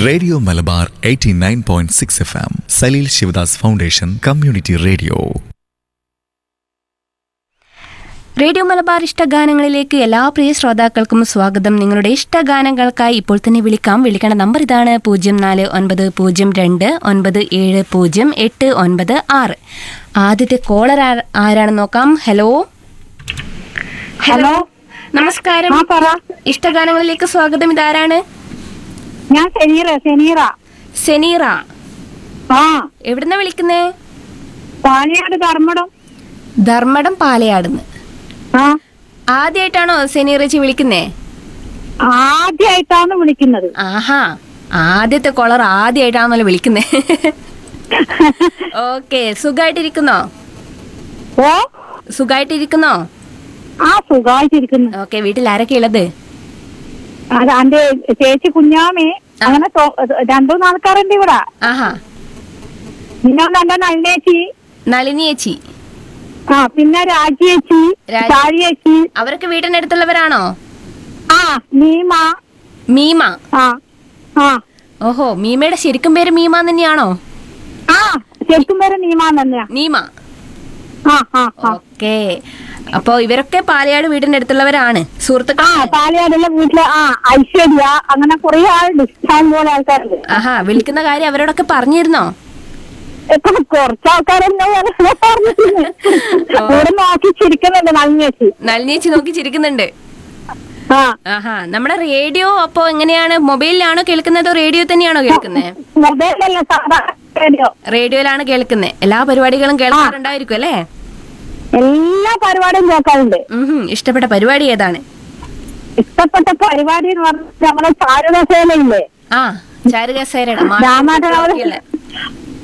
radio Malabar 89.6 F M Saleel Sivadas foundation community radio radio Malabar ഇഷ്ടഗാനങ്ങളിലേക്ക് എല്ലാ പ്രിയ ശ്രോതാക്കൾക്കും സ്വാഗതം നിങ്ങളുടെ ഇഷ്ടഗാനങ്ങൾക്കായി ഇപ്പോൾ തന്നെ വിളിക്കാം വിളിക്കേണ്ട നമ്പർ ഇതാണ് പൂജ്യം നാല് ഒൻപത് പൂജ്യം രണ്ട് ഒൻപത് ഏഴ് പൂജ്യം എട്ട് ഒൻപത് ആറ് ആദ്യത്തെ കോളർ ആരാണെന്ന് നോക്കാം ഹലോ ഹലോ നമസ്കാരം ആ പറ ഇഷ്ടഗാനങ്ങളിലേക്ക് സ്വാഗതം ഇതാരാണ് ഞാൻ സെനീറ സെനീറ സെനീറ ആ എവിടുന്ന വിളിക്കുന്നേ പാലയാട് ധർമ്മടം ധർമ്മടം പാലയാടുന്ന് ആ ആദ്യമായിട്ടാണോ സെനീറച്ചി വിളിക്കുന്നേ ആദ്യമായിട്ടാണ് വിളിക്കുന്നത് ആഹാ ആദ്യത്തെ കോളർ ആദ്യമായിട്ടാണല്ലോ വിളിക്കുന്നേ ഓക്കെ സുഖമായിട്ടിരിക്കുന്നോ ഓ സുഖമായിട്ടിരിക്കുന്നോ ആ സുഖമായിട്ടിരിക്കുന്നു ഓക്കെ വീട്ടിൽ ആരൊക്കെ ഉള്ളത് അത് എന്റെ ചേച്ചി കുഞ്ഞാമേ അങ്ങനെ തൊ- രണ്ടു നാൽക്കാരുണ്ട് ഇവിടെ ആഹാ പിന്നെ എന്റെ നല്ലേച്ചി നളിനി ചേച്ചി ആ പിന്നെ രാജിയേച്ചി രാജി- ചാരിയേച്ചി അവരൊക്കെ വീടിനടുത്തുള്ളവരാണോ ആ നീമ മീമ ആ ആ ഓഹോ മീമയുടെ ശരിക്കും പേര് മീമ തന്നെയാണോ ആ ശരിക്കും പേര് നീമ തന്നെയാ നീമ ആ ആ ആ ഓക്കെ അപ്പോ ഇവരൊക്കെ പാലയാട് വീടിന്റെ അടുത്തുള്ളവരാണ് ആ സുഹൃത്തുക്കൾ പാലയാടുള്ള വീട്ടില് ആ ഐശ്വര്യ അങ്ങനെ കുറെ ആളുണ്ട് ഇഷ്ടം പോലെ ആൾക്കാരുണ്ട് ആഹാ വിളിക്കുന്ന കാര്യം അവരോടൊക്കെ പറഞ്ഞിരുന്നോ ഇപ്പൊ കുറച്ച് ആൾക്കാരെന്നെ പറഞ്ഞിട്ടുണ്ട് ഇവിടെ നോക്കി ചിരിക്കുന്നുണ്ട് നന്ദിയേച്ചി നളിനി ചേച്ചി നോക്കി ചിരിക്കുന്നുണ്ട് ആ ആഹാ നമ്മുടെ റേഡിയോ അപ്പോ എങ്ങനെയാണ് മൊബൈലിലാണോ കേൾക്കുന്നത് റേഡിയോ തന്നെയാണോ കേൾക്കുന്നത് മൊബൈലല്ല സാധാ റേഡിയോ റേഡിയോയിലാണ് കേൾക്കുന്നത് എല്ലാ പരിപാടികളും കേൾക്കാറുണ്ടായിരിക്കും അല്ലേ എല്ലാ പരിപാടിയും കേൾക്കാറുണ്ട് ഉം ഇഷ്ടപ്പെട്ട പരിപാടി ഏതാണ് ഇഷ്ടപ്പെട്ട പരിപാടി എന്ന് പറഞ്ഞാൽ നമ്മുടെ ചാരുദശയിലില്ലേ ആ ചാരുകസേരയുടെ രാമാട്ടനവര്